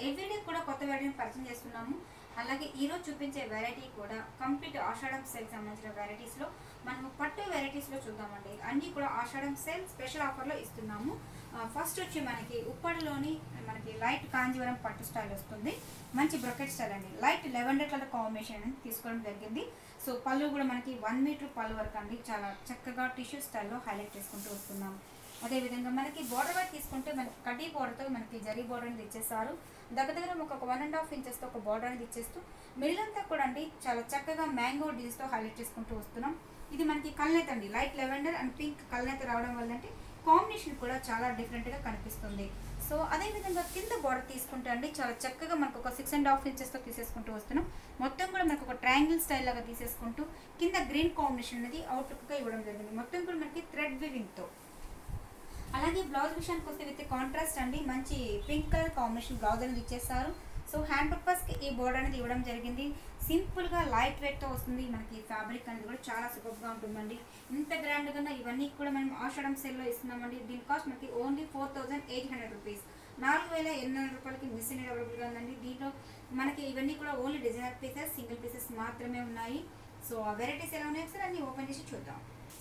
everyday కూడా కొత్త వెరైటీని పరిచయం చేస్తున్నాము అలాగే ఈరోజు చూపించే వెరైటీ కూడా కంప్లీట్ ఆషాఢం సేల్ సంబంధించిన వెరైటీస్లో మనము పట్టు వెరైటీస్లో చూద్దామండి అన్నీ కూడా ఆషాఢం సేల్ స్పెషల్ ఆఫర్లో ఇస్తున్నాము ఫస్ట్ వచ్చి మనకి ఉప్పడిలోని మనకి లైట్ కాంజీవరం పట్టు స్టైల్ వస్తుంది మంచి బ్రొకెట్ స్టైల్ అండి లైట్ లెవెండర్ కలర్ కాంబినేషన్ అనేది తీసుకోవడం జరిగింది సో పళ్ళు కూడా మనకి వన్ మీటర్ పళ్ళు వరకు అండి చాలా చక్కగా టిష్యూ స్టైల్లో హైలైట్ చేసుకుంటూ వస్తున్నాం అదేవిధంగా మనకి బోర్డర్ వైపు తీసుకుంటే మనకి కడ్డీ బోర్డర్తో మనకి జరీ బోర్డర్ అనేది ఇచ్చేస్తారు దగ్గర దగ్గర ఒక వన్ అండ్ హాఫ్ ఇంచెస్తో ఒక బోర్డర్ అనేది ఇచ్చేస్తూ మిడిల్ అంతా కూడా అండి చాలా చక్కగా మ్యాంగో డిజైన్స్తో హైలైట్ చేసుకుంటూ వస్తున్నాం ఇది మనకి కల్నేత అండి లైట్ లెవెండర్ అండ్ పింక్ కల్నేత రావడం వల్ల అంటే కాంబినేషన్ కూడా చాలా డిఫరెంట్గా కనిపిస్తుంది సో అదేవిధంగా కింద బోర్డర్ తీసుకుంటే అండి చాలా చక్కగా మనకు ఒక సిక్స్ అండ్ హాఫ్ ఇంచెస్తో తీసేసుకుంటూ వస్తున్నాం మొత్తం కూడా మనకు ఒక ట్రయాంగిల్ స్టైల్ లాగా తీసేసుకుంటూ కింద గ్రీన్ కాంబినేషన్ అనేది అవుట్లుక్గా ఇవ్వడం జరిగింది మొత్తం కూడా మనకి థ్రెడ్ వివింగ్తో అలాగే బ్లౌజ్ విషయానికి వస్తే విత్ కాంట్రాస్ట్ అండి మంచి పింక్ కలర్ కాంబినేషన్ బ్లౌజ్ అనేది ఇచ్చేస్తారు సో హ్యాండ్ పర్పస్కి ఈ బోర్డర్ అనేది ఇవ్వడం జరిగింది సింపుల్గా లైట్ వెయిట్తో వస్తుంది మనకి ఫ్యాబ్రిక్ అనేది కూడా చాలా సూపర్గా ఉంటుందండి ఇంత గ్రాండ్గా ఇవన్నీ కూడా మనం ఆషాఢం సేల్లో ఇస్తున్నామండి దీని కాస్ట్ మనకి only four thousand eight hundred rupees నాలుగు వేల ఎనిమిది వందల రూపాయలకి మిస్ అనేది అవైలబుల్గా ఉందండి దీంట్లో మనకి ఇవన్నీ కూడా only designer pieces single pieces మాత్రమే ఉన్నాయి సో ఆ వెరైటీస్ ఎలా ఉన్నాయో ఒకసారి అన్ని ఓపెన్ చేసి చూద్దాం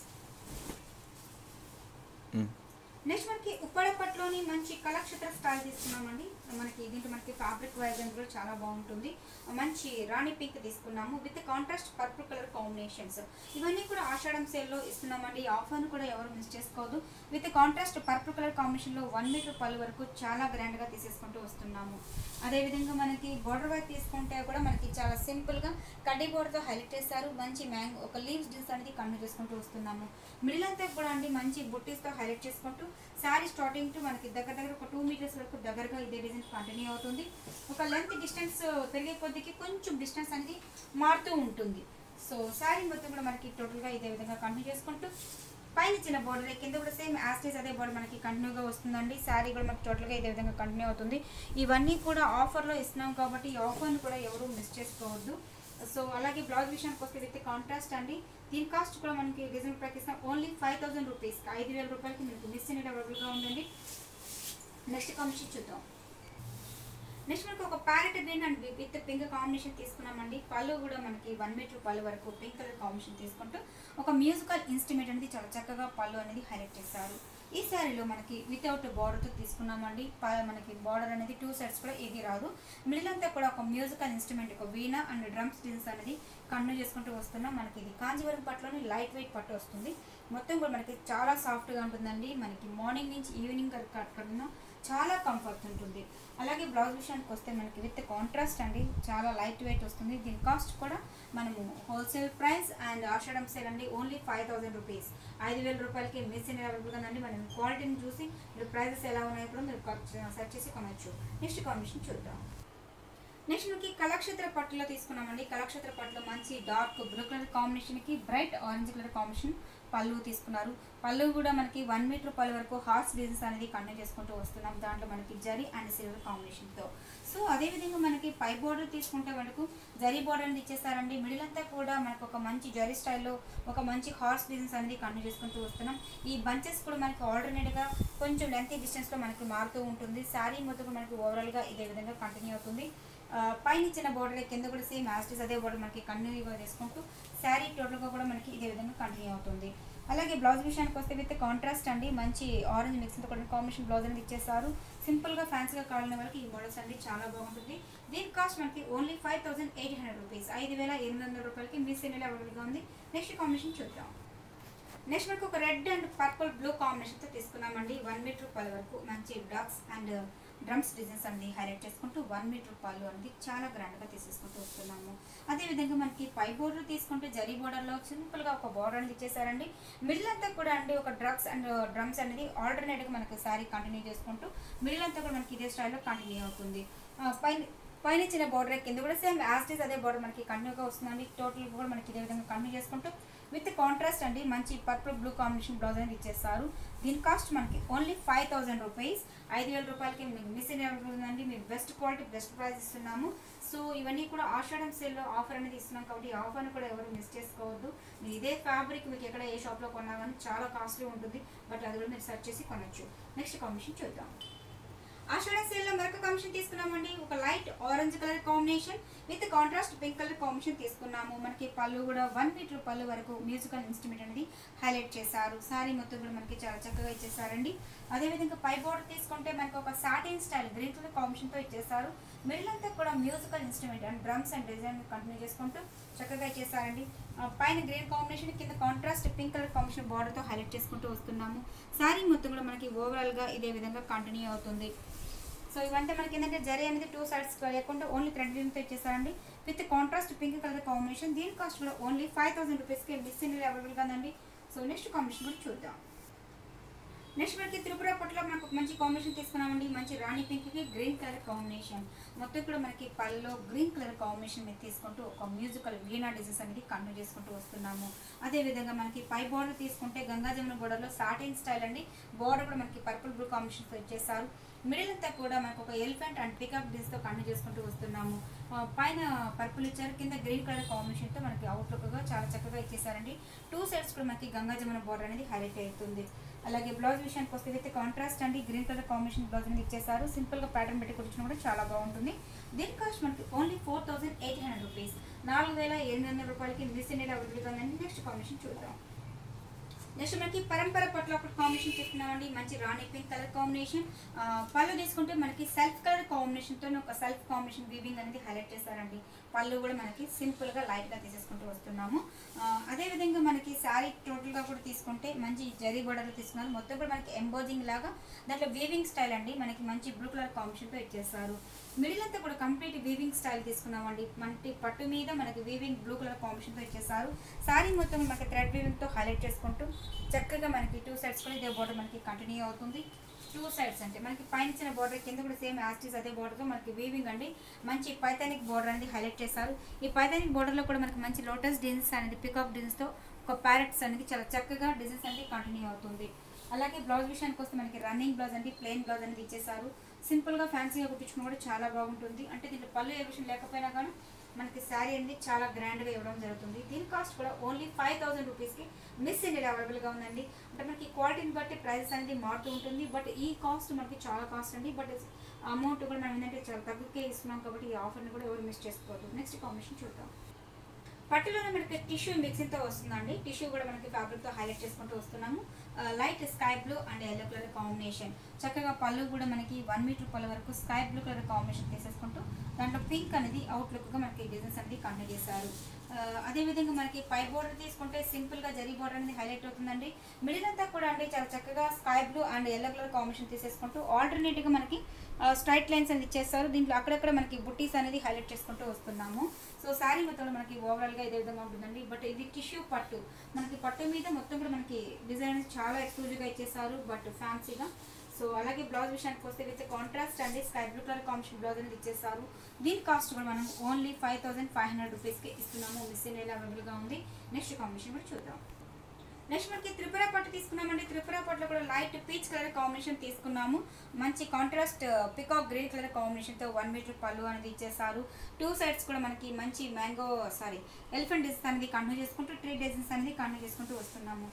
నెక్స్ట్ మనకి ఉప్పడపట్లోని మంచి కళక్షేత్ర స్టైల్ తీసుకున్నామండి మనకి దీంట్లో మనకి ఫ్యాబ్రిక్ వైజ్ కూడా చాలా బాగుంటుంది మంచి రాణి పింక్ తీసుకున్నాము with contrast purple colour combinations ఇవన్నీ కూడా ఆషాఢం సేల్లో ఇస్తున్నామండి ఈ ఆఫర్ను కూడా ఎవరు మిస్ చేసుకోవద్దు విత్ కాంట్రాస్ట్ పర్పుల్ కలర్ కాంబినేషన్లో వన్ మీటర్ పళ్ళు వరకు చాలా గ్రాండ్గా తీసేసుకుంటూ వస్తున్నాము అదేవిధంగా మనకి బోర్డర్ వైపు తీసుకుంటే కూడా మనకి చాలా సింపుల్గా కడ్డీ బోర్డర్తో హైలైట్ చేస్తారు మంచి మ్యాంగ్ ఒక లీవ్స్ డిజైన్స్ అనేది కంటిన్యూ చేసుకుంటూ వస్తున్నాము మిడిల్ అంతా కూడా అండి మంచి బుట్టీస్తో హైలైట్ చేసుకుంటూ శారీ స్టార్టింగ్ టు మనకి దగ్గర దగ్గర ఒక టూ మీటర్స్ వరకు దగ్గరగా ఇదే డిజైన్ కంటిన్యూ అవుతుంది ఒక లెంత్ డిస్టెన్స్ పెరిగే కొద్దికి కొంచెం డిస్టెన్స్ అనేది మారుతూ ఉంటుంది సో శారీ మొత్తం కూడా మనకి టోటల్గా ఇదే విధంగా కంటిన్యూ చేసుకుంటూ పైన చిన్న బోర్డర్ కింద కూడా సేమ్ యాస్టేజ్ అదే బోర్డర్ మనకి కంటిన్యూగా వస్తుందండి శారీ కూడా మనకి టోటల్గా ఇదే విధంగా కంటిన్యూ అవుతుంది ఇవన్నీ కూడా ఆఫర్లో ఇస్తున్నాం కాబట్టి ఈ ఆఫర్ని కూడా ఎవరు మిస్ చేసుకోవద్దు సో అలాగే బ్లౌజ్ విషయానికి వస్తే విత్ కాంట్రాస్ట్ అండి దీని కాస్ట్ కూడా మనకి రీజనబుల్ ప్రైస్ ఇస్తాం ఓన్లీ ఫైవ్ థౌసండ్ రూపీస్ ఐదు వేల రూపాయలకి మీకు మిస్ అనేది అవైలబుల్గా ఉందండి నెక్స్ట్ కాంబినేషన్ చూద్దాం నెక్స్ట్ మనకు ఒక parrot green and with pink combination తీసుకున్నామండి పళ్ళు కూడా మనకి వన్ మీటర్ పళ్ళు వరకు పింక్ కలర్ కాంబినేషన్ తీసుకుంటూ ఒక మ్యూజికల్ ఇన్స్ట్రుమెంట్ అనేది చాలా చక్కగా పళ్ళు అనేది హైలైట్ చేశారు ఈ శారీలో మనకి వితౌట్ బార్డర్తో తీసుకున్నామండి ప- మనకి బార్డర్ అనేది టూ సైడ్స్ కూడా ఏది రాదు మిడిల్ అంతా కూడా ఒక మ్యూజికల్ ఇన్స్ట్రుమెంట్ ఒక వీణా అండ్ డ్రమ్స్ డిజైన్స్ అనేది కంటిన్యూ చేసుకుంటూ వస్తున్నాం మనకి ఇది కాంజీవరం పట్టులోని లైట్ వెయిట్ పట్టు వస్తుంది మొత్తం కూడా మనకి చాలా సాఫ్ట్గా ఉంటుందండి మనకి మార్నింగ్ నుంచి ఈవినింగ్ కట్టుకున్న చాలా కంఫర్ట్ ఉంటుంది అలాగే బ్లౌజ్ విషయానికి వస్తే మనకి విత్ కాంట్రాస్ట్ అండి చాలా లైట్ వెయిట్ వస్తుంది దీని కాస్ట్ కూడా మనము wholesale price and Ashadam sale అండి ఓన్లీ ఫైవ్ థౌసండ్ రూపీస్ ఐదు వేల రూపాయలకి మెషిన్ అవైలబుల్గా ఉందండి మనం క్వాలిటీని చూసి మీరు ప్రైజెస్ ఎలా ఉన్నాయో కూడా మీరు సెర్చ్ చేసి కొనవచ్చు నెక్స్ట్ కాంబినేషన్ చూద్దాం నెక్స్ట్ మనకి కళాక్షేత్ర పట్టులో తీసుకున్నామండి కళాక్షేత్ర పట్టులో మంచి డార్క్ బ్లూ కలర్ కాంబినేషన్కి బ్రైట్ ఆరెంజ్ కలర్ కాంబినేషన్ పళ్ళు తీసుకున్నారు పళ్ళు కూడా మనకి వన్ మీటర్ పళ్ళు వరకు హార్స్ డిజైన్స్ అనేది కంటిన్యూ చేసుకుంటూ వస్తున్నాం దాంట్లో మనకి జరీ అండ్ సిల్వర్ కాంబినేషన్తో సో అదేవిధంగా మనకి పై బోర్డర్ తీసుకుంటే మనకు జరీ బోర్డర్ అనేది ఇచ్చేస్తారండి మిడిల్ అంతా కూడా మనకు ఒక మంచి జరీ స్టైల్లో ఒక మంచి హార్స్ డిజైన్స్ అనేది కంటిన్యూ చేసుకుంటూ వస్తున్నాం ఈ బంచెస్ కూడా మనకి ఆల్టర్నేట్గా కొంచెం లెంత్ డిస్టెన్స్లో మనకి మారుతూ ఉంటుంది శారీ మొత్తం కూడా మనకి ఓవరాల్గా ఇదే విధంగా కంటిన్యూ అవుతుంది ఆ, పైన ఇచ్చిన బోర్డర్ కింద కూడా సేమ్ యాస్టిస్ అదే బోర్డర్ మనకి కంటిన్యూగా చేసుకుంటూ శారీ టోటల్గా కూడా మనకి ఇదే విధంగా కంటిన్యూ అవుతుంది అలాగే బ్లౌజ్ విషయానికి వస్తే విత్ కాంట్రాస్ట్ అండి మంచి ఆరెంజ్ మిక్స్తో కూడా కాంబినేషన్ బ్లౌజ్ అనేది ఇచ్చేస్తారు సింపుల్గా ఫ్యాన్సీగా కావాలనే వాళ్ళకి ఈ మోడల్స్ అండి చాలా బాగుంటుంది దీని కాస్ట్ మనకి only five thousand eight hundred rupees ఐదు వేల ఎనిమిది వందల రూపాయలకి మీ సెల్ అవైలబుల్గా ఉంది నెక్స్ట్ కాంబినేషన్ చూద్దాం నెక్స్ట్ మనకు ఒక రెడ్ అండ్ పర్పుల్ బ్లూ కాంబినేషన్తో తీసుకున్నామండి వన్ మీటర్ పళ్ళు వరకు మంచి డాక్స్ అండ్ డ్రమ్స్ డిజైన్స్ అనేది హైలైట్ చేసుకుంటూ వన్ మీటర్ పళ్ళు అనేది చాలా గ్రాండ్గా తీసేసుకుంటూ వస్తున్నాము అదేవిధంగా మనకి పై బోర్డర్ తీసుకుంటే జరీ బోర్డర్లో సింపుల్గా ఒక బోర్డర్ అనేది ఇచ్చేసారండి మిడిల్ అంతా కూడా అండి ఒక డ్రగ్స్ అండ్ డ్రమ్స్ అనేది ఆల్టర్నేట్గా మనకి శారీ కంటిన్యూ చేసుకుంటూ మిడిల్ అంతా కూడా మనకి ఇదే స్టైల్లో కంటిన్యూ అవుతుంది ఆ, పైన పైన ఇచ్చిన బోర్డర్ కింద కూడా సేమ్ యాస్టీస్ అదే బోర్డర్ మనకి కంటిన్యూగా వస్తుందండి టోటల్ కూడా మనకి ఇదే విధంగా కంటిన్యూ చేసుకుంటూ విత్ కాంట్రాస్ట్ అండి మంచి పర్పుల్ బ్లూ కాంబినేషన్ బ్లౌజ్ అనేది ఇచ్చేస్తారు దీని కాస్ట్ మనకి ఓన్లీ ఫైవ్ థౌసండ్ రూపీస్ ఐదు వేల రూపాయలకి మీకు మిస్ ఉందండి మీకు బెస్ట్ క్వాలిటీ బెస్ట్ ప్రైస్ ఇస్తున్నాము సో ఇవన్నీ కూడా ఆషాఢం సేల్లో ఆఫర్ అనేది ఇస్తున్నాం కాబట్టి ఈ ఆఫర్ని కూడా ఎవరు మిస్ చేసుకోవద్దు మీరు ఇదే ఫ్యాబ్రిక్ మీకు ఎక్కడ ఏ షాప్లో కొన్నా కానీ చాలా కాస్ట్లీ ఉంటుంది బట్ అది కూడా మీరు సెర్చ్ చేసి కొనొచ్చు నెక్స్ట్ కాంబినేషన్ చూద్దాం ఆషాఢ సేల్ లో మరొక కాంబినేషన్ తీసుకున్నామండి ఒక light orange colour combination with contrast pink colour combination తీసుకున్నాము మనకి పళ్ళు కూడా వన్ మీటర్ పళ్ళు వరకు మ్యూజికల్ ఇన్స్ట్రుమెంట్ అనేది హైలైట్ చేశారు సారీ మొత్తం కూడా మనకి చాలా చక్కగా ఇచ్చేసారండి అదేవిధంగా పై బోర్డర్ తీసుకుంటే మనకి ఒక satin style green colour combination తో ఇచ్చేసారు మిడిల్ అంతా కూడా musical instrument and drums and design continue చేసుకుంటూ చక్కగా ఇచ్చేసారండి ఆ, పైన గ్రీన్ కాంబినేషన్ కింద కాంట్రాస్ట్ పింక్ కలర్ కాంబినేషన్ బార్డర్తో హైలైట్ చేసుకుంటూ వస్తున్నాము శారీ మొత్తం కూడా మనకి ఓవరాల్గా ఇదే విధంగా కంటిన్యూ అవుతుంది సో ఇవంతా మనకి ఏంటంటే జరీ అనేది టూ సైడ్స్ లేకుండా ఓన్లీ థ్రెడ్ తో ఇచ్చేసారండి with contrast pink colour combination దీని కాస్ట్ కూడా ఓన్లీ ఫైవ్ థౌసండ్ రూపీస్కి మిస్ ఇండియా అవైలబుల్ కదండి సో నెక్స్ట్ కాంబినేషన్ కూడా చూద్దాం నెక్స్ట్ మనకి త్రిపుర పట్టులో మనకు ఒక మంచి కాంబినేషన్ తీసుకున్నామండి మంచి రాణి పింక్ కి గ్రీన్ కలర్ కాంబినేషన్ మొత్తం కూడా మనకి పళ్ళలో గ్రీన్ కలర్ కాంబినేషన్ మీద తీసుకుంటూ ఒక మ్యూజికల్ వీణా డిజైన్స్ అనేది కంటిన్యూ చేసుకుంటూ వస్తున్నాము అదే విధంగా మనకి పై బోర్డర్ తీసుకుంటే గంగా జమున బోర్డర్లో సాటిన్ స్టైల్ అండి బోర్డర్ కూడా మనకి పర్పుల్ బ్లూ కాంబినేషన్తో ఇచ్చేసారు మిడిల్ అంతా కూడా మనకు ఒక ఎలిఫెంట్ అండ్ పికప్ డిజైన్తో కంటిన్యూ చేసుకుంటూ వస్తున్నాము ఆ, పైన పర్పుల్ ఇచ్చారు కింద గ్రీన్ కలర్ కాంబినేషన్తో మనకి అవుట్లుక్గా చాలా చక్కగా ఇచ్చేసారండి టూ సైడ్స్ కూడా మనకి గంగా జమున బోర్డర్ అనేది హైలైట్ అవుతుంది అలాగే బ్లౌజ్ విషయానికి వస్తే అయితే కాంట్రాస్ట్ అండి గ్రీన్ కలర్ కాంబినేషన్ బ్లౌజ్ అనేది ఇచ్చేసారు సింపుల్ గా ప్యాటర్న్ పెట్టి కుట్టించిన కూడా చాలా బాగుంటుంది దీని కాస్ట్ మనకి only four thousand eight hundred rupees నాలుగు వేల ఎనిమిది వందల రూపాయలకి మిస్ ఇండియా అవైలబుల్గా ఉందండి నెక్స్ట్ కాంబినేషన్ చూద్దాం నెక్స్ట్ మనకి పరంపర పట్ల ఒకటి కాంబినేషన్ చెప్తున్నామండి మంచి రాణి పింక్ కలర్ కాంబినేషన్ ఆ, పళ్ళు తీసుకుంటే మనకి సెల్ఫ్ కలర్ కాంబినేషన్తో ఒక సెల్ఫ్ కాంబినేషన్ వీవింగ్ అనేది హైలైట్ చేశారండి పళ్ళు కూడా మనకి సింపుల్గా లైట్గా తీసేసుకుంటూ వస్తున్నాము ఆ, అదేవిధంగా మనకి శారీ టోటల్గా కూడా తీసుకుంటే మంచి జరీ బోర్డర్లో తీసుకున్నారు మొత్తం కూడా మనకి ఎంబోజింగ్ లాగా దాంట్లో వీవింగ్ స్టైల్ అండి మనకి మంచి బ్లూ కలర్ కాంబినేషన్తో ఇచ్చేస్తారు మిడిల్ అంతా కూడా కంప్లీట్ వీవింగ్ స్టైల్ తీసుకున్నామండి మనకి పట్టు మీద మనకి వీవింగ్ బ్లూ కలర్ కాంబినేషన్తో ఇచ్చేసారు శారీ మొత్తం మనకి థ్రెడ్ వీవింగ్తో హైలైట్ చేసుకుంటూ చక్కగా మనకి టూ సైడ్స్ కూడా ఇదే బోర్డర్ మనకి కంటిన్యూ అవుతుంది టూ సైడ్స్ అంటే మనకి పైన ఇచ్చిన బోర్డర్ కింద కూడా సేమ్ యాస్టీస్ అదే బోర్డర్తో మనకి వీవింగ్ అండి మంచి పైథానిక్ బోర్డర్ అనేది హైలైట్ చేశారు ఈ పైథానిక్ బోర్డర్లో కూడా మనకి మంచి లోటస్ డిజైన్స్ అనేది పికప్ డిజైన్స్తో ఒక ప్యారెట్స్ అనేది చాలా చక్కగా డిజైన్స్ అనేది కంటిన్యూ అవుతుంది అలాగే బ్లౌజ్ విషయానికి వస్తే మనకి రన్నింగ్ బ్లౌజ్ అంటే ప్లెయిన్ బ్లౌజ్ అనేది ఇచ్చేసారు సింపుల్గా ఫ్యాన్సీగా కుట్టించుకున్న కూడా చాలా బాగుంటుంది అంటే దీంట్లో పళ్ళు ఏ విషయం లేకపోయినా కానీ మనకి శారీ అనేది చాలా గ్రాండ్గా ఇవ్వడం జరుగుతుంది దీని కాస్ట్ కూడా ఓన్లీ ఫైవ్ థౌసండ్ రూపీస్కి మిస్ ఇండియా అవైలబుల్గా ఉందండి అంటే మనకి క్వాలిటీని బట్టి ప్రైస్ అనేది మారుతూ ఉంటుంది బట్ ఈ కాస్ట్ మనకి చాలా కాస్ట్ అండి బట్ అమౌంట్ కూడా మనం ఏంటంటే చాలా తగ్గుకే ఇస్తున్నాం కాబట్టి ఈ ఆఫర్ని కూడా ఎవరు మిస్ చేసుకోవద్దు నెక్స్ట్ కాంబినేషన్ చూద్దాం పట్టులోనే మనకి టిష్యూ మిక్సింగ్తో వస్తుందండి టిష్యూ కూడా మనకి ఫ్యాబ్రిక్తో హైలైట్ చేసుకుంటూ వస్తున్నాము light sky blue and yellow colour combination చక్కగా పళ్ళు కూడా మనకి వన్ మీటర్ పళ్ళు వరకు స్కై బ్లూ కలర్ కాంబినేషన్ తీసేసుకుంటూ దాంట్లో పింక్ అనేది అవుట్లుక్గా మనకి డిజైన్స్ అనేది కంటిన్యూ చేశారు ఆ, అదేవిధంగా మనకి పై బోర్డర్ తీసుకుంటే సింపుల్గా జరీ బోర్డర్ అనేది హైలైట్ అవుతుందండి మిడిల్ అంతా కూడా అండి చాలా చక్కగా sky blue and yellow colour combination తీసేసుకుంటూ ఆల్టర్నేట్గా మనకి స్ట్రైట్ లైన్స్ అనేది ఇచ్చేస్తారు దీంట్లో అక్కడక్కడ మనకి బుట్టీస్ అనేది హైలైట్ చేసుకుంటూ వస్తున్నాము సో శారీ మొత్తంలో మనకి ఓవరాల్గా ఇదే విధంగా ఉంటుందండి బట్ ఇది టిష్యూ పట్టు మనకి పట్టు మీద మొత్తం కూడా మనకి డిజైన్ అనేది చాలా ఎక్స్క్లూజివ్గా ఇచ్చేసారు బట్ ఫ్యాన్సీగా సో అలాగే బ్లౌజ్ విషయానికి వస్తే విత్ కాంట్రాస్ట్ అండి sky blue colour combination blouse అనేది ఇచ్చేసారు దీని కాస్ట్ కూడా మనం only five thousand five hundred రూపీస్కి ఇస్తున్నాము మిస్ ఇండియా అవైలబుల్గా ఉంది నెక్స్ట్ కాంబినేషన్ కూడా చూద్దాం నెక్స్ట్ మనకి త్రిపుర పట్టు తీసుకున్నామండి త్రిపుర పట్టులో కూడా లైట్ పీచ్ కలర్ కాంబినేషన్ తీసుకున్నాము మంచి కాంట్రాస్ట్ పికాక్ గ్రీన్ కలర్ కాంబినేషన్తో వన్ మీటర్ పళ్ళు అనేది ఇచ్చేసారు టూ సైడ్స్ కూడా మనకి మంచి మ్యాంగో సారీ ఎలిఫెంట్ డిజైన్స్ అనేది కంటిన్యూ చేసుకుంటూ ట్రీ డిజైన్స్ అనేది కంటిన్యూ చేసుకుంటూ వస్తున్నాము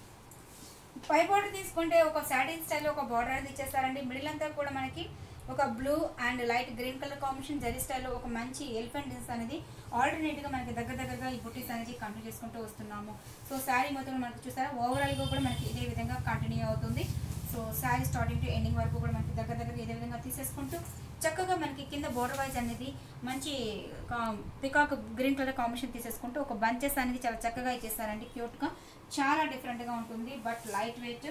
పై బార్డర్ తీసుకుంటే ఒక సాటిన్ స్టైల్ ఒక బార్డర్ అనేది ఇచ్చేస్తారండి మిడిల్ అంతా కూడా మనకి ఒక blue and light green colour combination zari స్టైల్లో ఒక మంచి ఎలిఫెంట్ డిజైన్స్ అనేది ఆల్టర్నేట్గా మనకి దగ్గర దగ్గరగా ఈ బుట్టీస్ అనేది కంటిన్యూ చేసుకుంటూ వస్తున్నాము సో శారీ మొత్తం మనకి చూసారా ఓవరాల్గా కూడా మనకి ఇదే విధంగా కంటిన్యూ అవుతుంది so sari starting to ending వరకు కూడా మనకి దగ్గర దగ్గర ఇదే విధంగా తీసేసుకుంటూ చక్కగా మనకి కింద బోర్డర్ వైజ్ అనేది మంచి పికాక్ గ్రీన్ కలర్ కాంబినేషన్ తీసేసుకుంటూ ఒక బంచెస్ అనేది చాలా చక్కగా ఇచ్చేస్తారండి క్యూట్గా చాలా డిఫరెంట్గా ఉంటుంది బట్ లైట్ వెయిట్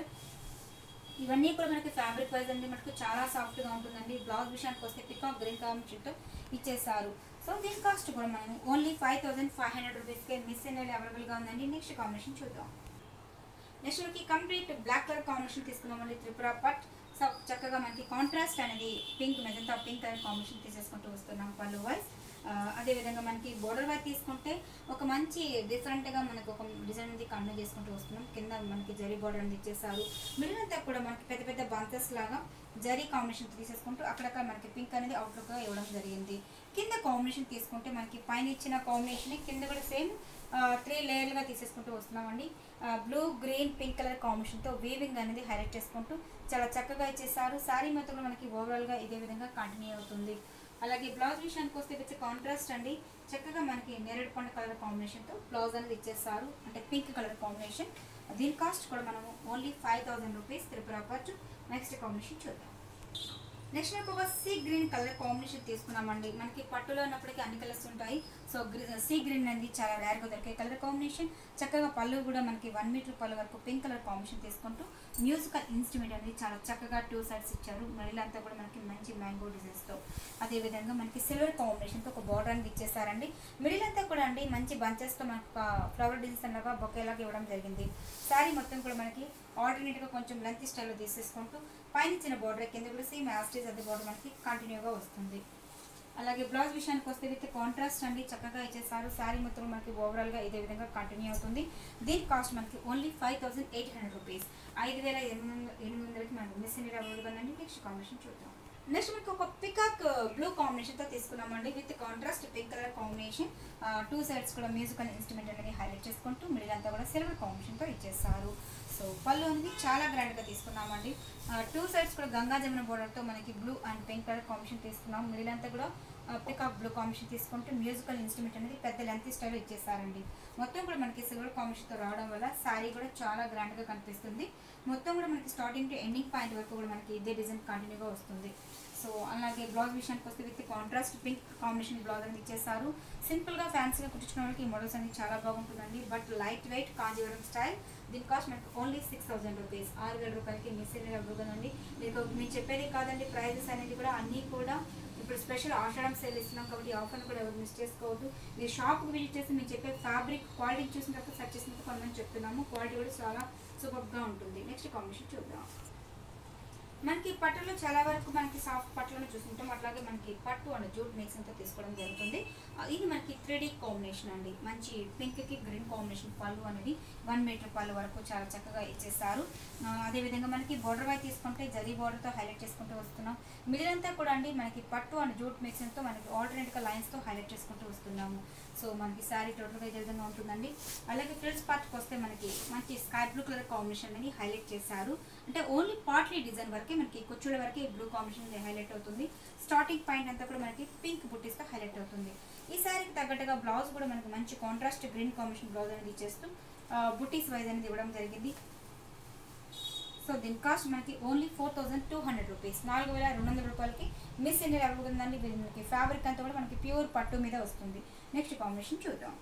ఇవన్నీ కూడా మనకి ఫ్యాబ్రిక్ వైజ్ అండి మనకు చాలా సాఫ్ట్గా ఉంటుందండి బ్లౌజ్ విషయానికి వస్తే పికాక్ గ్రీన్ కాంబినేషన్తో ఇచ్చేసారు సో దీని కాస్ట్ కూడా మనం only five thousand five hundred రూపీస్కి మిస్ అనేది అవైలబుల్గా ఉందండి నెక్స్ట్ కాంబినేషన్ చూద్దాం నెక్స్ట్ మనకి కంప్లీట్ బ్లాక్ కలర్ కాంబినేషన్ తీసుకున్నామండి త్రిపుర పట్ సో చక్కగా మనకి కాంట్రాస్ట్ అనేది pink magenta pink colour combination తీసేసుకుంటూ వస్తున్నాం పళ్ళు వైజ్ అదేవిధంగా మనకి బోర్డర్ వైజ్ తీసుకుంటే ఒక మంచి డిఫరెంట్గా మనకు ఒక డిజైన్ అనేది కంటిన్యూ చేసుకుంటూ వస్తున్నాం కింద మనకి జరీ బోర్డర్ అనేది ఇచ్చేసారు మిడిల్ అంతా కూడా మనకి పెద్ద పెద్ద బంచెస్ లాగా జరీ కాంబినేషన్ తీసేసుకుంటూ అక్కడక్కడ మనకి పింక్ అనేది అవుట్లుక్గా ఇవ్వడం జరిగింది కింద కాంబినేషన్ తీసుకుంటే మనకి పైన ఇచ్చిన కాంబినేషన్ కింద కూడా సేమ్ త్రీ లేయర్లుగా తీసేసుకుంటూ వస్తున్నామండి బ్లూ గ్రీన్ పింక్ కలర్ కాంబినేషన్తో వీవింగ్ అనేది హైలైట్ చేసుకుంటూ చాలా చక్కగా ఇచ్చేసారు శారీ మొత్తంలో మనకి ఓవరాల్గా ఇదే విధంగా కంటిన్యూ అవుతుంది అలాగే బ్లౌజ్ విషయానికి వస్తే వచ్చి కాంట్రాస్ట్ అండి చక్కగా మనకి నేరేడు పండు కలర్ కాంబినేషన్తో బ్లౌజ్ అనేది ఇచ్చేస్తారు అంటే పింక్ కలర్ కాంబినేషన్ దీని కాస్ట్ కూడా మనము only five thousand rupees Tripura పర్చు నెక్స్ట్ కాంబినేషన్ చూద్దాం నెక్స్ట్ మనకు ఒక సీ గ్రీన్ కలర్ కాంబినేషన్ తీసుకున్నామండి మనకి పట్టులో ఉన్నప్పటికీ అన్ని కలర్స్ ఉంటాయి సో సీ గ్రీన్ అనేది చాలా రేర్గా దొరికే కలర్ కాంబినేషన్ చక్కగా పళ్ళు కూడా మనకి వన్ మీటర్ పళ్ళు వరకు పింక్ కలర్ కాంబినేషన్ తీసుకుంటూ మ్యూజికల్ ఇన్స్ట్రుమెంట్ అనేది చాలా చక్కగా టూ సైడ్స్ ఇచ్చారు మిడిల్ అంతా కూడా మనకి మంచి మ్యాంగో డిజైన్స్తో అదేవిధంగా మనకి సిల్వర్ కాంబినేషన్తో ఒక బార్డర్ అనేది ఇచ్చేసారండి మిడిల్ అంతా కూడా అండి మంచి బంచెస్తో మనకు ఒక ఫ్లవర్ డిజైన్స్ లాగా బొకేలాగా ఇవ్వడం జరిగింది శారీ మొత్తం కూడా మనకి ఆల్టర్నేట్గా కొంచెం లెంత్ స్టైల్లో తీసేసుకుంటూ పైన ఇచ్చిన బార్డర్ కింద కూడా సేమ్ యాస్టేజ్ అదే బార్డర్ మనకి కంటిన్యూగా వస్తుంది అలాగే బ్లౌజ్ విషయానికి వస్తే విత్ కాంట్రాస్ట్ అండి చక్కగా ఇచ్చేసారు శారీ మొత్తం మనకి ఓవరాల్గా ఇదే విధంగా కంటిన్యూ అవుతుంది దీని కాస్ట్ మనకి only five thousand eight hundred rupees ఐదు వేల ఎనిమిది వందల ఎనిమిది వందలకి మనకి మిస్ ఇండియా అవైలబుల్ అండి నెక్స్ట్ కాంబినేషన్ చూద్దాం నెక్స్ట్ మనకి ఒక పికాక్ బ్లూ కాంబినేషన్తో తీసుకున్నామండి with contrast pink colour combination two sides కూడా మ్యూజికల్ ఇన్స్ట్రుమెంట్ అనేది హైలైట్ చేసుకుంటూ మిడిల్ అంతా కూడా సిల్వర్ కాంబినేషన్తో ఇచ్చేస్తారు సో పళ్ళు అనేది చాలా గ్రాండ్గా తీసుకున్నామండి టూ సైడ్స్ కూడా గంగా జమున బోర్డర్తో మనకి blue and pink colour combination తీసుకున్నాం మిడిల్ అంతా కూడా పికాక్ బ్లూ కాంబినేషన్ తీసుకుంటే మ్యూజికల్ ఇన్స్ట్రుమెంట్ అనేది పెద్ద లెంత్ స్టైల్ ఇచ్చేసారండి మొత్తం కూడా మనకి సిల్వర్ కాంబినేషన్తో రావడం వల్ల శారీ కూడా చాలా గ్రాండ్గా కనిపిస్తుంది మొత్తం కూడా మనకి స్టార్టింగ్ టు ఎండింగ్ పాయింట్ వరకు కూడా మనకి ఇదే డిజైన్ కంటిన్యూగా వస్తుంది సో అలాగే బ్లౌజ్ విషయానికి వస్తే with contrast pink combination blouse అనేది ఇచ్చేసారు సింపుల్గా ఫ్యాన్సీగా కుట్టించుకున్న వాళ్ళకి ఈ మోడల్స్ అనేది చాలా బాగుంటుందండి but light weight Kanjeevaram style దీని కాస్ట్ మనకి ఓన్లీ సిక్స్ థౌసండ్ రూపీస్ ఆరు వేల రూపాయలకి మిస్ అవ్వగలండి మీకు మేము చెప్పేది కాదండి ప్రైజెస్ అనేది కూడా అన్నీ కూడా ఇప్పుడు స్పెషల్ ఆషాఢం సేల్ ఇస్తున్నాం కాబట్టి ఈ ఆఫర్ని కూడా ఎవరు మిస్ చేసుకోవద్దు మీరు షాప్కి విజిట్ చేసి మేము చెప్పే ఫ్యాబ్రిక్ క్వాలిటీ చూసిన తర్వాత సెర్చ్ చేసిన తర్వాత కొంతమంది చెప్తున్నాము క్వాలిటీ కూడా చాలా సూపర్గా ఉంటుంది నెక్స్ట్ కాంబినేషన్ చూద్దాం మనకి పట్టులో చాలా వరకు మనకి సాఫ్ట్ పట్టులను చూసుకుంటాం అట్లాగే మనకి పట్టు అండ్ జూట్ మిక్సింగ్తో తీసుకోవడం జరుగుతుంది ఆ, ఇది మనకి త్రీ కాంబినేషన్ అండి మంచి పింక్కి గ్రీన్ కాంబినేషన్ పళ్ళు అనేది వన్ మీటర్ పళ్ళు వరకు చాలా చక్కగా ఇచ్చేస్తారు ఆ, అదేవిధంగా మనకి బోర్డర్ వై తీసుకుంటే జరీ బోర్డర్తో హైలైట్ చేసుకుంటూ వస్తున్నాం మిడిల్ అంతా కూడా అండి మనకి పట్టు అండ్ జూట్ మిక్సింగ్తో మనకి ఆల్టర్నేట్గా లైన్స్తో హైలైట్ చేసుకుంటూ వస్తున్నాము సో మనకి శారీ టోటల్గా ఇదే విధంగా ఉంటుందండి అలాగే ఫ్రిల్స్ పార్ట్కి వస్తే మనకి మంచి స్కై బ్లూ కలర్ కాంబినేషన్ అని హైలైట్ చేశారు అంటే ఓన్లీ పార్ట్లీ డిజైన్ వరకే మనకి కుచ్చుల వరకే బ్లూ కాంబినేషన్ హైలైట్ అవుతుంది స్టార్టింగ్ పాయింట్ అంతా కూడా మనకి పింక్ బుట్టీస్తో హైలైట్ అవుతుంది ఈ శారీకి తగ్గట్టుగా బ్లౌజ్ కూడా మనకి మంచి కాంట్రాస్ట్ గ్రీన్ కాంబినేషన్ బ్లౌజ్ అనేది ఇచ్చేస్తూ బుట్టీస్ వైజ్ అనేది ఇవ్వడం జరిగింది సో దీని కాస్ట్ మనకి only four thousand two hundred rupees నాలుగు వేల రెండు వందల రూపాయలకి మిస్ ఇండియా అవ్వకుందండి మనకి ఫ్యాబ్రిక్ అంతా కూడా మనకి ప్యూర్ పట్టు మీద వస్తుంది నెక్స్ట్ కాంబినేషన్ చూద్దాం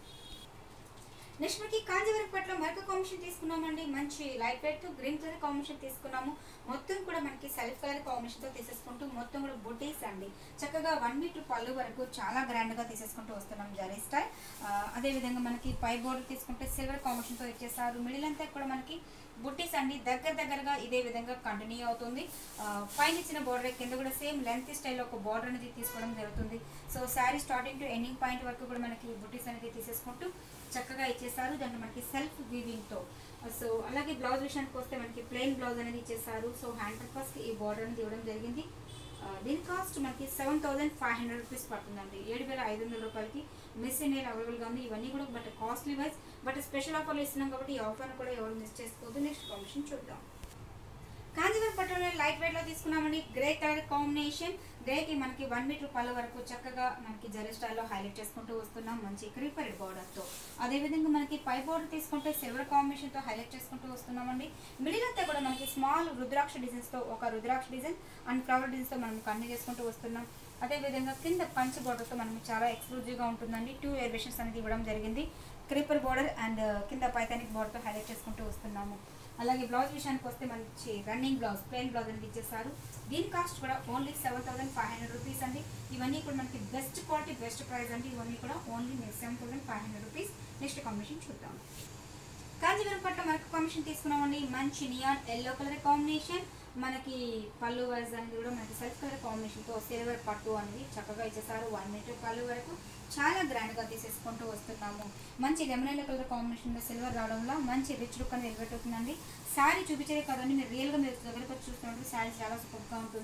నెక్స్ట్ మనకి కాంజీవరం పట్ల మరొక కాంబినేషన్ తీసుకున్నామండి మంచి light weight green colour combination తీసుకున్నాము మొత్తం కూడా మనకి సెల్ఫ్ కలర్ కాంబినేషన్తో తీసేసుకుంటూ మొత్తం కూడా బుటీస్ అండి చక్కగా వన్ మీటర్ పళ్ళు వరకు చాలా గ్రాండ్గా తీసేసుకుంటూ వస్తున్నాం జరీ స్టైల్ అదేవిధంగా మనకి పై బోర్డర్ తీసుకుంటే సిల్వర్ కాంబినేషన్తో ఇచ్చేసారు మిడిల్ అంతా కూడా మనకి బుట్టీస్ అండి దగ్గర దగ్గరగా ఇదే విధంగా కంటిన్యూ అవుతుంది ఆ, పైన ఇచ్చిన బోర్డర్ కింద కూడా సేమ్ లెంత్ స్టైల్లో ఒక బోర్డర్ అనేది తీసుకోవడం జరుగుతుంది so sari starting to ending point వరకు కూడా మనకి బుట్టీస్ అనేది తీసేసుకుంటూ చక్కగా ఇచ్చేసారు దాంట్లో మనకి సెల్ఫ్ వీవింగ్తో సో అలాగే బ్లౌజ్ విషయానికి వస్తే మనకి ప్లెయిన్ బ్లౌజ్ అనేది ఇచ్చేసారు సో హ్యాండ్ పర్పస్కి ఈ బోర్డర్ అనేది ఇవ్వడం జరిగింది ఆ, దీని కాస్ట్ మనకి seven thousand five hundred rupees పడుతుందండి ఏడు వేల ఐదు వందల రూపాయలకి మిస్ ఇండియా అవైలబుల్గా ఉంది ఇవన్నీ కూడా but costly wise but special ఆఫర్లు ఇస్తున్నాం కాబట్టి ఈ ఆఫర్ని కూడా ఎవరు మిస్ చేసుకోవద్దు నెక్స్ట్ కాంబినేషన్ చూద్దాం కాంజీవరం పట్టులో లైట్ వెయిట్ లో తీసుకున్నామండి గ్రే కలర్ కాంబినేషన్ గ్రేకి మనకి వన్ మీటర్ పళ్ళ వరకు చక్కగా మనకి జరీ స్టైల్లో హైలైట్ చేసుకుంటూ వస్తున్నాం మంచి క్రీపర్ బార్డర్ తో అదేవిధంగా మనకి పై బోర్డర్ తీసుకుంటే సిల్వర్ కాంబినేషన్ తో హైలైట్ చేసుకుంటూ వస్తున్నామండి మిడిల్ అంతా కూడా మనకి స్మాల్ రుద్రాక్ష డిజైన్స్ తో ఒక rudraksha design and flower designs తో మనం కంటిన్యూ చేసుకుంటూ వస్తున్నాం అదేవిధంగా కింద పంచ్ బోర్డర్తో మనకి చాలా ఎక్స్క్లూజివ్గా ఉంటుందండి టూ ఎలివేషన్స్ అనేది ఇవ్వడం జరిగింది క్రీపర్ బోర్డర్ అండ్ కింద పైతానిక్ బోర్డర్తో హైలైట్ చేసుకుంటూ వస్తున్నాము అలాగే బ్లౌజ్ విషయానికి వస్తే మంచి రన్నింగ్ బ్లౌజ్ ప్లెయిన్ బ్లౌజ్ అనేది ఇచ్చేసారు దీని కాస్ట్ కూడా only seven thousand five hundred rupees అండి ఇవన్నీ కూడా మనకి బెస్ట్ క్వాలిటీ బెస్ట్ ప్రైస్ అండి ఇవన్నీ కూడా only seven thousand five hundred rupees next combination చూద్దాం కాంజీవరం పట్ల మరొక కాంబినేషన్ తీసుకున్నామండి మంచి నియాన్ ఎల్లో కలర్ కాంబినేషన్ మనకి పళ్ళు వైజ్ అనేది కూడా మనకి సెల్ఫ్ కలర్ కాంబినేషన్తో సిల్వర్ పట్టు అనేది చక్కగా ఇచ్చేసారు వన్ మీటర్ పళ్ళు వరకు చాలా గ్రాండ్గా తీసేసుకుంటూ వస్తున్నాము మంచి లెమన్ ఎల్లో కలర్ కాంబినేషన్లో సిల్వర్ రావడంలో మంచి రిచ్ లుక్ అనేది ఎలివేట్ అవుతుందండి శారీ చూపించేదే కాదండి మీరు రియల్గా మీరు దగ్గరకు వచ్చి చూస్తున్నప్పుడు శారీ చాలా సూపర్గా ఉంటుంది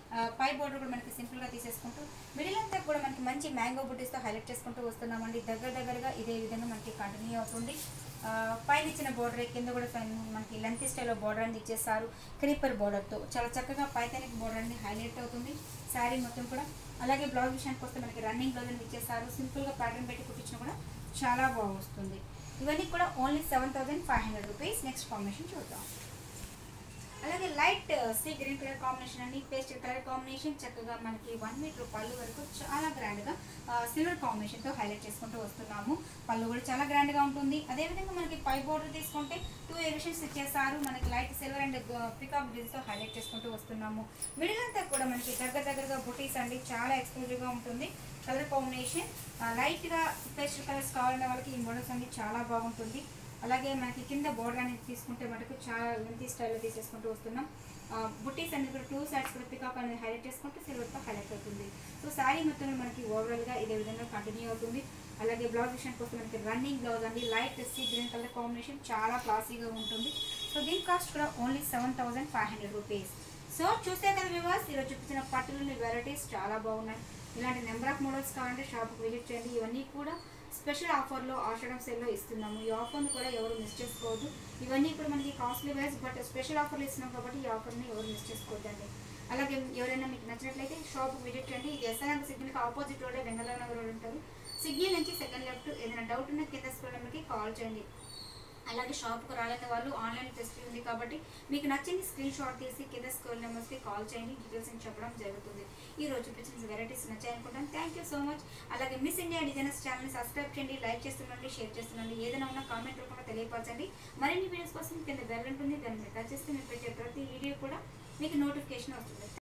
ఆ, పై బోర్డర్ కూడా మనకి సింపుల్గా తీసేసుకుంటూ మిడిల్ అంతా కూడా మనకి మంచి మ్యాంగో బుటీస్తో హైలైట్ చేసుకుంటూ వస్తున్నామండి దగ్గర దగ్గరగా ఇదే విధంగా మనకి కంటిన్యూ అవుతుంది ఆ, పైన ఇచ్చిన బోర్డర్ కింద కూడా పైన మనకి లెంత్ స్టైల్లో బోర్డర్ అనేది ఇచ్చేసారు క్రీపర్ బోర్డర్తో చాలా చక్కగా పైతానికి బోర్డర్ అనేది హైలైట్ అవుతుంది శారీ మొత్తం కూడా అలాగే బ్లౌజ్ విషయానికి వస్తే మనకి రన్నింగ్ బ్లౌజ్ అనేది ఇచ్చేసారు సింపుల్గా ప్యాటర్న్ పెట్టి కుట్టించిన కూడా చాలా బాగా వస్తుంది ఇవన్నీ కూడా only seven thousand five hundred rupees next combination చూద్దాం అలాగే light sea green colour combination అండి పేస్ట్ కలర్ కాంబినేషన్ చక్కగా మనకి వన్ మీటర్ పళ్ళు వరకు చాలా గ్రాండ్గా సిల్వర్ కాంబినేషన్తో హైలైట్ చేసుకుంటూ వస్తున్నాము పళ్ళు కూడా చాలా గ్రాండ్గా ఉంటుంది అదేవిధంగా మనకి పై బోర్డర్ తీసుకుంటే టూ ఎడిషన్స్ ఇచ్చేసారు మనకి లైట్ సిల్వర్ అండ్ పికాక్ తో హైలైట్ చేసుకుంటూ వస్తున్నాము మిడిల్ అంతా కూడా మనకి దగ్గర దగ్గరగా బుటీస్ అండి చాలా ఎక్స్క్లూజివ్గా ఉంటుంది కలర్ కాంబినేషన్ లైట్గా పేస్ట్ కలర్స్ కావాలనే వాళ్ళకి ఈ మోడల్స్ అన్ని చాలా బాగుంటుంది అలాగే మనకి కింద బోర్డర్ అనేది తీసుకుంటే మనకు చాలా లెంతీ స్టైల్లో తీసేసుకుంటూ వస్తున్నాం బుట్టీస్ అనేది కూడా టూ సైడ్స్ కూడా పికాక్ అనేది హైలైట్ చేసుకుంటే సిల్వర్తో హైలైట్ అవుతుంది సో శారీ మొత్తం మనకి ఓవరాల్గా ఇదే విధంగా కంటిన్యూ అవుతుంది అలాగే బ్లౌజ్ విషయానికి వస్తే మనకి రన్నింగ్ బ్లౌజ్ అండి light sea green colour combination చాలా క్లాసీగా ఉంటుంది సో దీని కాస్ట్ కూడా only seven thousand five hundred rupees so చూస్తే కదా వివాస్ ఈరోజు చూపించిన పట్టులోని వెరైటీస్ చాలా బాగున్నాయి ఇలాంటి నెంబర్ ఆఫ్ మోడల్స్ కావాలంటే షాప్కి విజిట్ చేయండి ఇవన్నీ కూడా స్పెషల్ ఆఫర్లో ఆషాఢం సేల్లో ఇస్తున్నాము ఈ ఆఫర్ని కూడా ఎవరు మిస్ చేసుకోవద్దు ఇవన్నీ కూడా మనకి కాస్ట్లీ వైజ్ బట్ స్పెషల్ ఆఫర్లు ఇస్తున్నాం కాబట్టి ఈ ఆఫర్ని ఎవరు మిస్ చేసుకోవద్దండి అలాగే ఎవరైనా మీకు నచ్చినట్లయితే షాప్ విజిట్ చేయండి ఇది ఎస్ఆర్ఎం సిగ్నల్కి ఆపోజిట్ రోడే బెంగళూరు నగర్ రోడ్ ఉంటారు సిగ్నల్ నుంచి సెకండ్ లెఫ్ట్ ఏదైనా డౌట్ ఉన్న కింద స్కూల్ నెంబర్కి కాల్ చేయండి అలాగే షాప్కి రాలేని వాళ్ళు ఆన్లైన్ ఫెసిలిటీ ఉంది కాబట్టి మీకు నచ్చింది స్క్రీన్ షాట్ తీసి కింద స్కూల్ నెంబర్స్కి కాల్ చేయండి డీటెయిల్స్ అని చెప్పడం జరుగుతుంది ఈ రోజు చూపించిన వెరైటీస్ నచ్చాయనుకుంటాను థ్యాంక్ యూ సో మచ్ అలాగే మిస్ ఇండియా డిజైనర్స్ ఛానల్ని సబ్స్క్రైబ్ చేయండి లైక్ చేస్తుండండి షేర్ చేస్తుండండి ఏదైనా ఉన్నా కామెంట్ రూపంలో తెలియపరచండి మరిన్ని వీడియోస్ కోసం కింద బెల్ ఉంటుంది దాన్ని మీరు టచ్ చేస్తే మీరు పెట్టే ప్రతి వీడియో కూడా మీకు నోటిఫికేషన్ వస్తుంది